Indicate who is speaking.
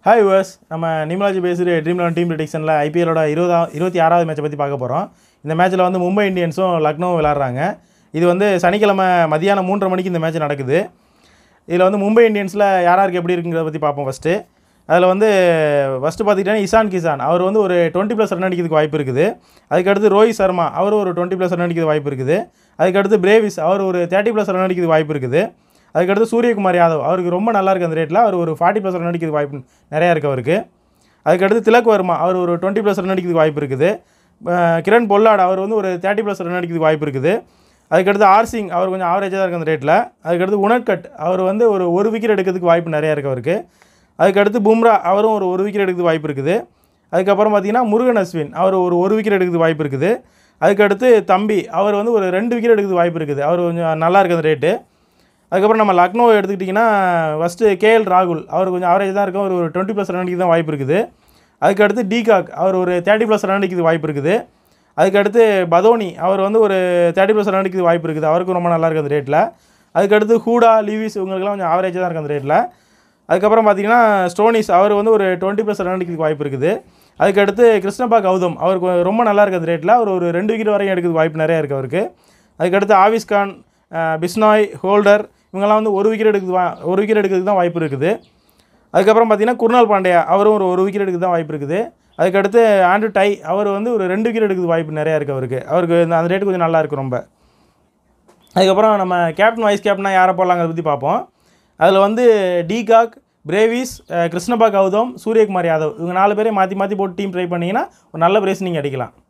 Speaker 1: hi US நம்ம நிமலாஜி பேசுகிற dream eleven team ப்ரிடிக்ஷனில் ஐபிஎலோட இருபதா இருபத்தி ஆறாவது மேட்சை பற்றி பார்க்க போகிறோம் இந்த மேட்ச்சில் வந்து மும்பை இந்தியன்ஸும் லக்னோவும் விளாட்றாங்க இது வந்து சனிக்கிழமை மதியானம் மூன்றரை மணிக்கு இந்த மேட்ச் நடக்குது இதில் வந்து மும்பை இந்தியன்ஸில் யாராருக்கு எப்படி இருக்குங்கிறத பற்றி பார்ப்போம் ஃபஸ்ட்டு அதில் வந்து ஃபஸ்ட்டு பார்த்துக்கிட்டீங்கன்னா இசான் கிசான் அவர் வந்து ஒரு டுவெண்ட்டி ப்ளஸ் ரன் அடிக்கிறதுக்கு வாய்ப்பு இருக்குது அதுக்கடுத்து ரோஹித் சர்மா அவர் ஒரு டுவெண்ட்டி ப்ளஸ் ரன் அடிக்கிறது வாய்ப்பு இருக்குது அதுக்கடுத்து பிரேவிஸ் அவர் ஒரு தேர்ட்டி ப்ளஸ் ரன் அடிக்கிறது வாய்ப்பு இருக்குது அதுக்கடுத்து சூரியகுமார் யாதவ் அவருக்கு ரொம்ப நல்லா இருக்குது அந்த ரேட்டில் அவர் ஒரு ஃபார்ட்டி ப்ளஸ் ரன் அடிக்கிறது வாய்ப்பு நிறையா இருக்குது அவருக்கு அதுக்கடுத்து திலக் வர்மா அவர் ஒரு டுவெண்ட்டி ப்ளஸ் ரன் அடிக்கிறதுக்கு வாய்ப்பு இருக்குது அஹ் கிரண் பொல்லாட் அவர் வந்து ஒரு தேர்ட்டி ப்ளஸ் ரன் அடிக்கிறதுக்கு வாய்ப்பு இருக்குது அதுக்கடுத்து ஆர் சிங் அவர் கொஞ்சம் ஆவரேஜாக தான் இருக்குது அந்த ரேட்டில் அதுக்கடுத்து உணர்கட் அவர் வந்து ஒரு ஒரு விக்கெட் எடுக்கிறதுக்கு வாய்ப்பு நிறையா இருக்குது அவருக்கு அதுக்கடுத்து பும்ரா அவரும் ஒரு ஒரு விக்கெட் எடுக்கிறதுக்கு வாய்ப்பு இருக்குது அதுக்கப்புறம் பார்த்தீங்கன்னா முருகன் அஸ்வின் அவர் ஒரு ஒரு விக்கெட் எடுக்கிறதுக்கு வாய்ப்பு இருக்குது அதுக்கடுத்து தம்பி அவர் வந்து ஒரு ரெண்டு விக்கெட் எடுக்கிறதுக்கு வாய்ப்பு இருக்குது அவர் கொஞ்சம் நல்லா இருக்குது அந்த ரேட்டு அதுக்கப்புறம் நம்ம லக்னோ எடுத்துக்கிட்டிங்கன்னா ஃபஸ்ட்டு கேஎல் ராகுல் அவர் கொஞ்சம் ஆவரேஜ் தான் இருக்கும் அவர் ஒரு டுவெண்ட்டி ப்ளஸ் ரன் அடிக்க தான் வாய்ப்பு இருக்குது அதுக்கடுத்து டிகாக் அவர் ஒரு தேர்ட்டி ப்ளஸ் ரன் அடிக்கிறது வாய்ப்பு இருக்குது அதுக்கடுத்து பதோனி அவர் வந்து ஒரு தேர்ட்டி ப்ளஸ் ரன் அடிக்கிறது வாய்ப்பு இருக்குது அவருக்கும் ரொம்ப நல்லா இருக்குது அந்த ரேட்டில் அதுக்கடுத்து ஹூடா லீவிஸ் இவங்களுக்குலாம் கொஞ்சம் ஆவரேஜாக தான் இருக்குது அந்த ரேட்டில் அதுக்கப்புறம் பார்த்தீங்கன்னா ஸ்டோனிஸ் அவர் வந்து ஒரு டுவெண்ட்டி ப்ளஸ் ரன் அடிக்கிறதுக்கு வாய்ப்பு இருக்குது அதுக்கடுத்து கிருஷ்ணபா கௌதம் அவருக்கு ரொம்ப நல்லா இருக்குது அந்த ரேட்டில் அவர் ஒரு ரெண்டு விக்கெட் வரையும் எடுக்கிறதுக்கு வாய்ப்பு நிறையா இருக்குது அவருக்கு அதுக்கடுத்து ஆவிஸ் கான் அஹ், பிஸ்னாய் ஹோல்டர் இவங்கெல்லாம் வந்து ஒரு விக்கெட் எடுக்குது வா ஒரு விக்கெட் எடுக்கிறதுக்கு தான் வாய்ப்பு இருக்குது அதுக்கப்புறம் பார்த்தீங்கன்னா குர்னால் பாண்டியா அவரும் ஒரு ஒரு விக்கெட் எடுக்க தான் வாய்ப்பு இருக்குது அதுக்கடுத்து ஆண்ட்ரு டை அவர் வந்து ஒரு ரெண்டு விக்கெட் எடுக்கிறது வாய்ப்பு நிறையா இருக்குது அவருக்கு அவருக்கு இந்த அந்த ரேட்டு கொஞ்சம் நல்லா இருக்கும் ரொம்ப அதுக்கப்புறம் நம்ம கேப்டன் வைஸ் கேப்டனாக யாரை போடலாங்க அதை பற்றி பார்ப்போம் அதில் வந்து டிகாக் பிரேவிஸ் அஹ், கிருஷ்ணபா கௌதம் சூரியகுமார் யாதவ் இவங்க நாலு பேரையும் மாற்றி மாற்றி போட்டு டீம் ட்ரை பண்ணிங்கன்னா ஒரு நல்ல பிரைஸ் நீங்கள் அடிக்கலாம்